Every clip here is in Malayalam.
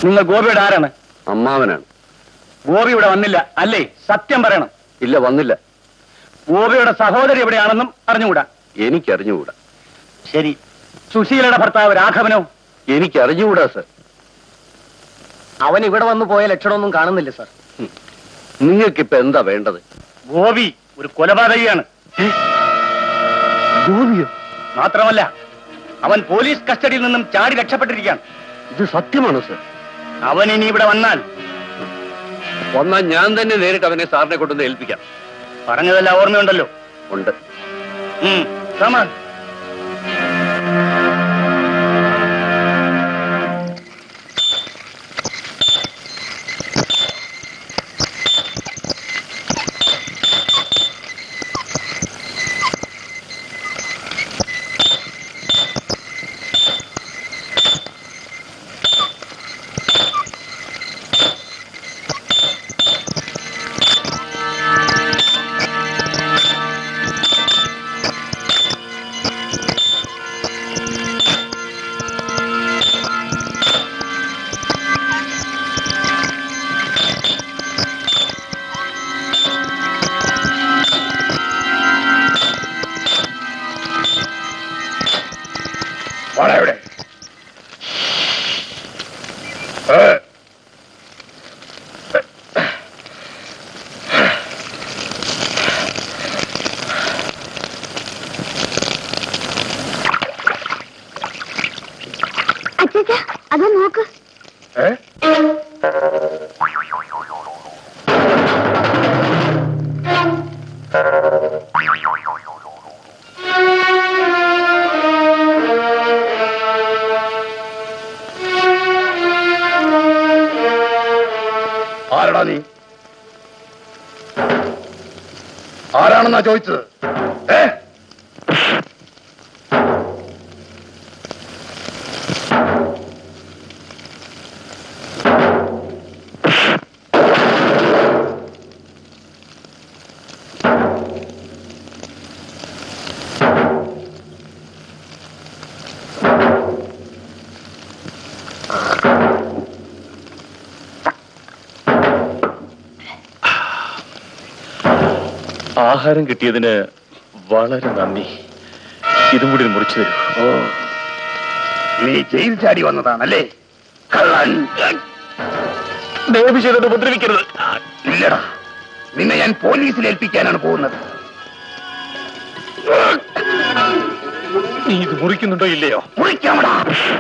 നിങ്ങൾ ഗോപിയുടെ ആരാണ് അമ്മാവനാണ് ഗോപി ഇവിടെ വന്നില്ല അല്ലേ സത്യം പറയണം ഇല്ല വന്നില്ല ഗോപിയുടെ സഹോദരി എവിടെയാണെന്നും അറിഞ്ഞുകൂടാ എനിക്കറിഞ്ഞുകൂടാ ശരി സുശീലയുടെ ഭർത്താവ് രാഘവനോ എനിക്കറിഞ്ഞുകൂടാ സർ അവൻ ഇവിടെ വന്നു പോയ ലക്ഷണമൊന്നും കാണുന്നില്ല സർ നിങ്ങൾക്കിപ്പോ എന്താ വേണ്ടത് ഗോപി ഒരു കൊലപാതകിയാണ് ഗോപിയോ മാത്രമല്ല അവൻ പോലീസ് കസ്റ്റഡിയിൽ നിന്നും ചാടി രക്ഷപ്പെട്ടിരിക്കുകയാണ് ഇത് സത്യമാണോ സർ അവൻ ഇനി ഇവിടെ വന്നാൽ വന്നാൽ ഞാൻ തന്നെ നേരിട്ട് അവനെ സാറിനെ കൊണ്ടുവന്ന് ഏൽപ്പിക്കാം പറഞ്ഞതെല്ലാം ഓർമ്മയുണ്ടല്ലോ ഉണ്ട് ഉം, come on. വാടാ ഇവിടെ ഏ. അച്ഛാ അത് നോക്ക് ഏ? ആരടാ നീ ആരാണെന്നാ ചോദിച്ചത് ഏ ആഹാരം കിട്ടിയതിന് വളരെ നന്ദി ഇതും കൂടി മുറിച്ചു തരൂ ഓ നീ ജയിൽ ചാടി വന്നതാണല്ലേ കള്ളൻ ദയവ് ചെയ്തത് ഉപദ്രവിക്കരുത് ഇല്ലടാ നിന്നെ ഞാൻ പോലീസിൽ ഏൽപ്പിക്കാനാണ് പോകുന്നത് നീ ഇത് മുറിക്കുന്നുണ്ടോ ഇല്ലയോ മുറിക്കാമടാ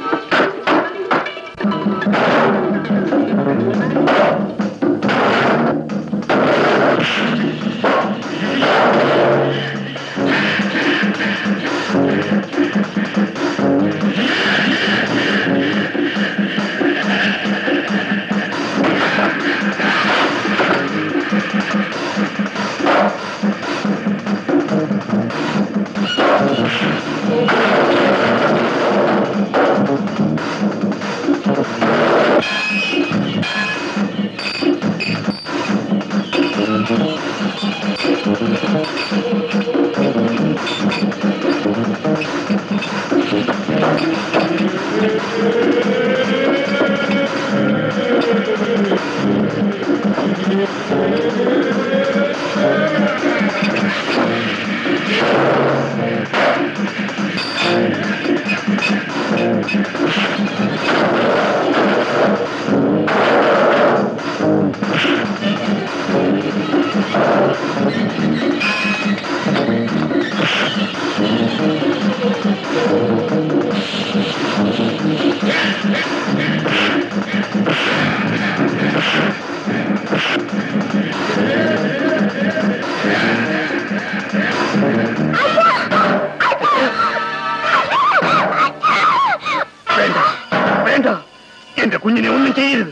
വേണ്ട വേണ്ട എന്റെ കുഞ്ഞിനെ ഒന്നും ചെയ്യരുത്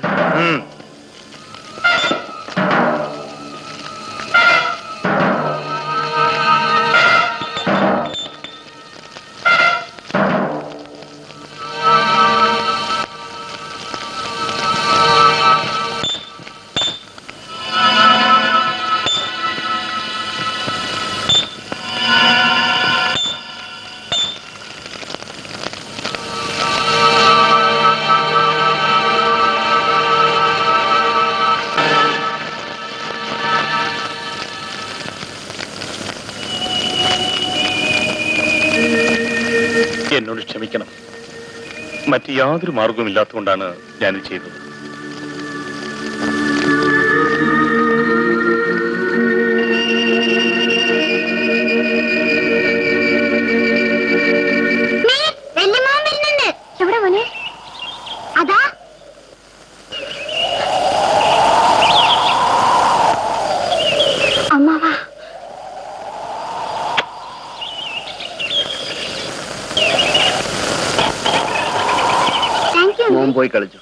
ആ മറ്റ് യാതൊരു മാർഗവും ഇല്ലാത്തതുകൊണ്ടാണ് ഞാനിത് ചെയ്തത് എവിടെ മോനെ അതാ അമ്മാവാ താങ്ക് യു മോൻ പോയി കളിച്ചു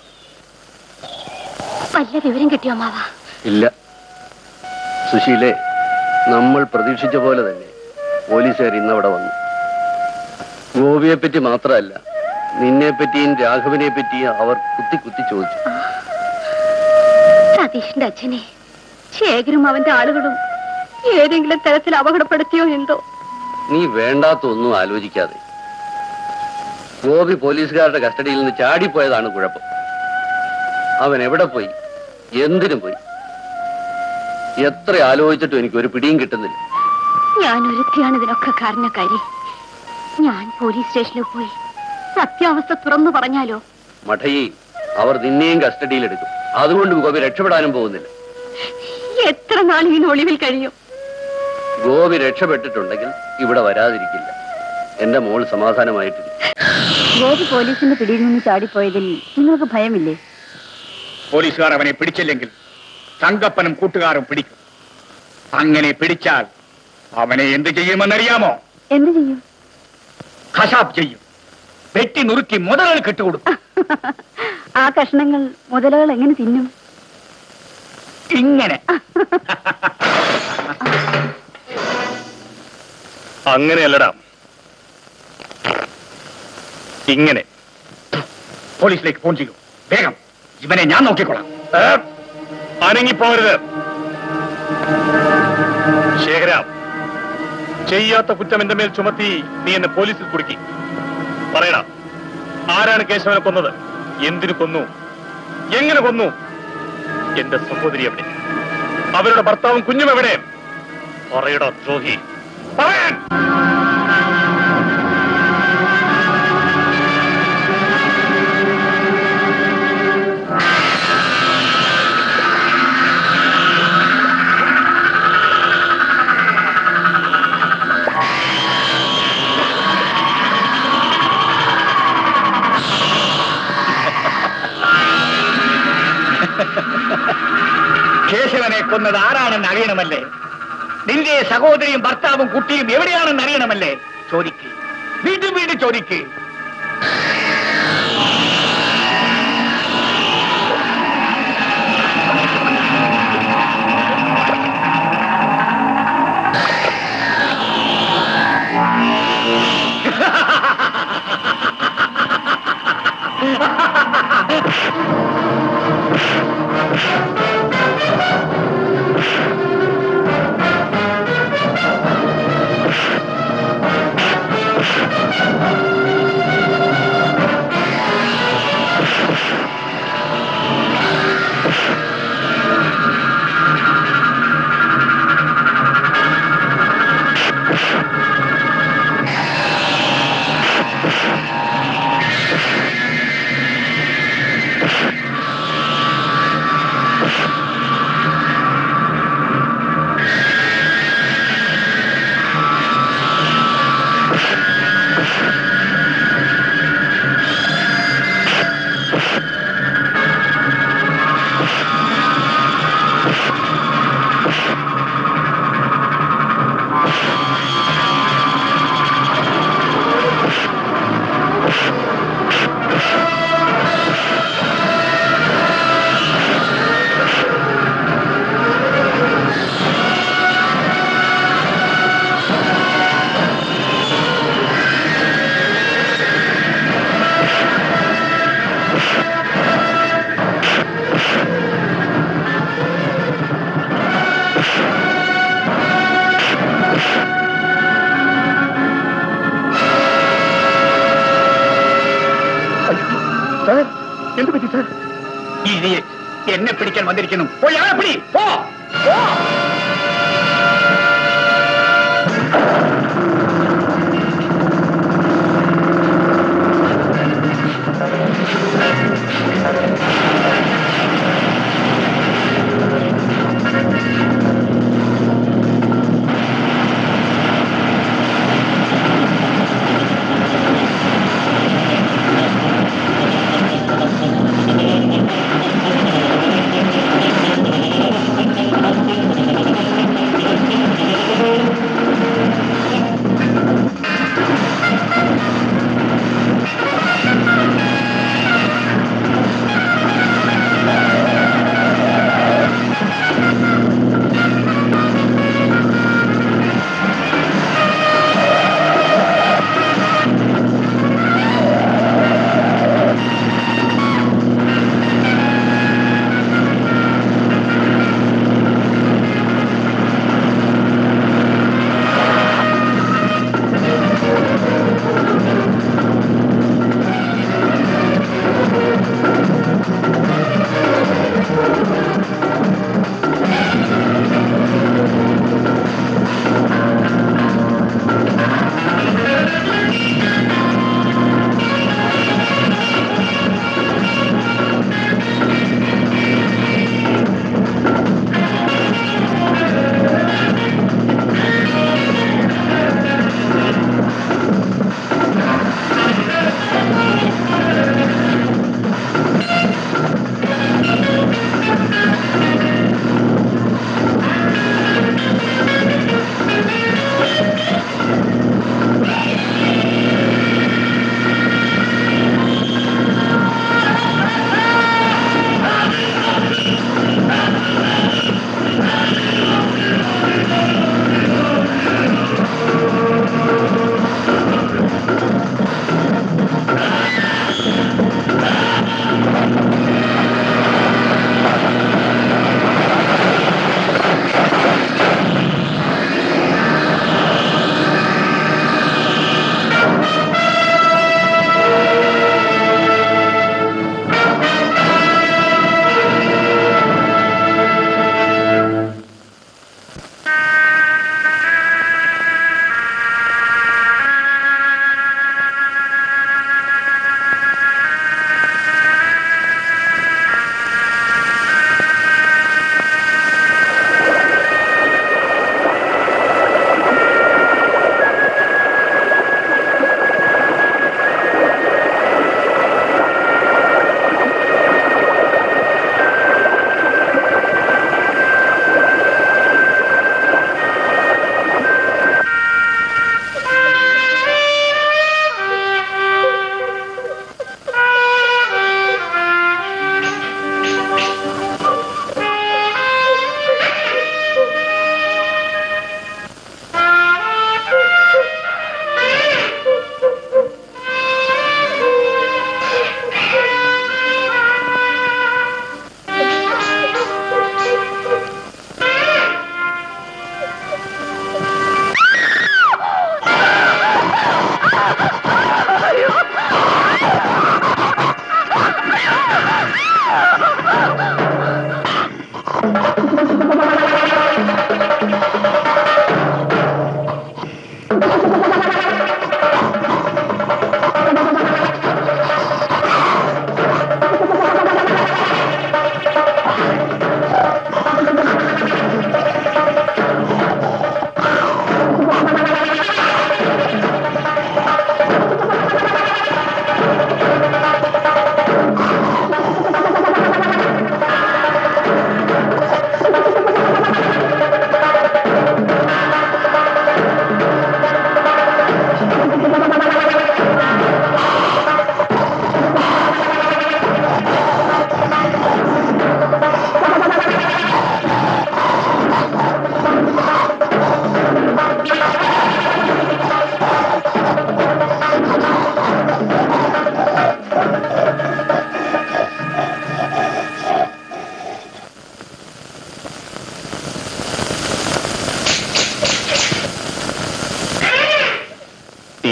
വല്ല വിവരം കിട്ടിയോ അമ്മാവാ ഇല്ല സുശീലെ നമ്മൾ പ്രതീക്ഷിച്ച പോലെ തന്നെ പോലീസുകാർ ഇന്നവിടെ വന്നു ഗോപിയെ പറ്റി മാത്രമല്ല നിന്നെ പറ്റിയും രാഘവനെ പറ്റിയും അവർ കുത്തി കുത്തി ചോദിച്ചു സതീഷിന്റെ അച്ഛനെ ശേഖരും അവന്റെ ആളുകളും ഏതെങ്കിലും തരത്തിൽ അപകടപ്പെടുത്തിയോ എന്തോ നീ വേണ്ടാത്തൊന്നും ആലോചിക്കാതെ ഗോപി പോലീസുകാരുടെ കസ്റ്റഡിയിൽ നിന്ന് ചാടിപ്പോയതാണ് കുഴപ്പം അവൻ എവിടെ പോയി എന്തിനു പോയി എത്ര ആലോചിച്ചിട്ടും എനിക്ക് ഒരു പിടിയും കിട്ടുന്നില്ല ഞാൻ ഒരുത്തിയാണ് ഇതിനൊക്കെ കാരണക്കാരി ഞാൻ പോലീസ് സ്റ്റേഷനിൽ പോയി സത്യാവസ്ഥ തുറന്നു പറഞ്ഞാലോ മഠയി അവർ നിന്നെയും കസ്റ്റഡിയിലെടുക്കും അതുകൊണ്ട് ഗോപി രക്ഷപ്പെടാനും പോകുന്നില്ല എത്ര നാൾ ഈ ഒളിവിൽ കഴിയും ഗോപി രക്ഷപ്പെട്ടിട്ടുണ്ടെങ്കിൽ ഇവിടെ വരാതിരിക്കില്ല എന്റെ മോൾ സമാധാനമായിട്ടില്ല ഗോപി പോലീസിന്റെ പിടിയിൽ നിന്ന് ചാടിപ്പോയതിൽ നിങ്ങൾക്ക് ഭയമില്ലേ പോലീസുകാർ അവനെ പിടിച്ചില്ലെങ്കിൽ തങ്കപ്പനും കൂട്ടുകാരും പിടിക്കും അങ്ങനെ പിടിച്ചാൽ അവനെ എന്ത് ചെയ്യുമെന്നറിയാമോ എന്ത് ചെയ്യും ഖശാബ് ചെയ്യും വെട്ടി നുറുക്കി മുതലുകൾ കിട്ടുകൊടുക്കും ആ കഷ്ണങ്ങൾ മുതലകൾ എങ്ങനെ തിന്നും ഇങ്ങനെ അങ്ങനെയല്ലടാ ഇങ്ങനെ പോലീസിലേക്ക് ഫോൺ ചെയ്യൂ വേഗം ഇവനെ ഞാൻ നോക്കിക്കൊള്ളാം ഏ? അനങ്ങിപ്പോരുത് ശേഖര ചെയ്യാത്ത കുറ്റം എന്റെ മേൽ ചുമത്തി നീ എന്നെ പോലീസിൽ കുടുക്കി പറയടാ ആരാണ് കേശവനെ കൊന്നത് എന്തിനു കൊന്നു എങ്ങനെ കൊന്നു എന്റെ സഹോദരി എവിടെ അവരുടെ ഭർത്താവും കുഞ്ഞും എവിടെ പറയടാ ദ്രോഹി പറയാൻ കേശവനെ കൊന്നത് ആരാണെന്ന് അറിയണമല്ലേ നിന്റെ സഹോദരിയും ഭർത്താവും കുട്ടിയും എവിടെയാണെന്ന് അറിയണമല്ലേ ചോദിക്ക് വീണ്ടും വീണ്ടും ചോദിക്ക് എന്ത് പറ്റി സാർ ഇനി എന്നെ പിടിക്കാൻ വന്നിരിക്കുന്നു പോയി ആളെ പിടി പോ പോ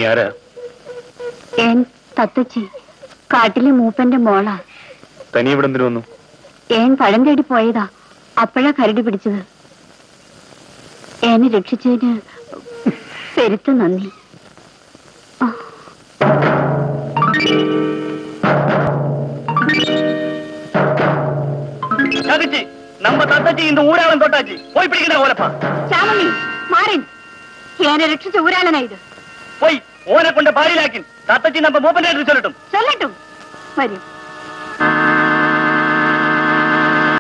ആരാ ഏൻ തത്തച്ചി കാട്ടിലെ മൂപ്പന്റെ മോളാ തനി ഇവിടെ എന്തിനു വന്നു ഏൻ പഴം തേടി പോയതാ അപ്പോഴാ കരടി പിടിച്ചത് ഏനെ രക്ഷിച്ചതിന് പെരുത്ത നന്ദി ആ. தகச்சி நம்ம தத்தச்சி இந்த ஊராளம் தொட்டாச்சு போய் பிடிக்கிற ஓலப்பா ശ്യാമണി മാറിൻ ഏനെ രക്ഷിച്ച ഊരാളനാ ഇത് போய் ஓனை கொண்ட பாடியிலாக்கி தத்தச்சி நம்ம மூப்பன் சொல்லட்டும் ചൊല്ലട്ടും വരൂ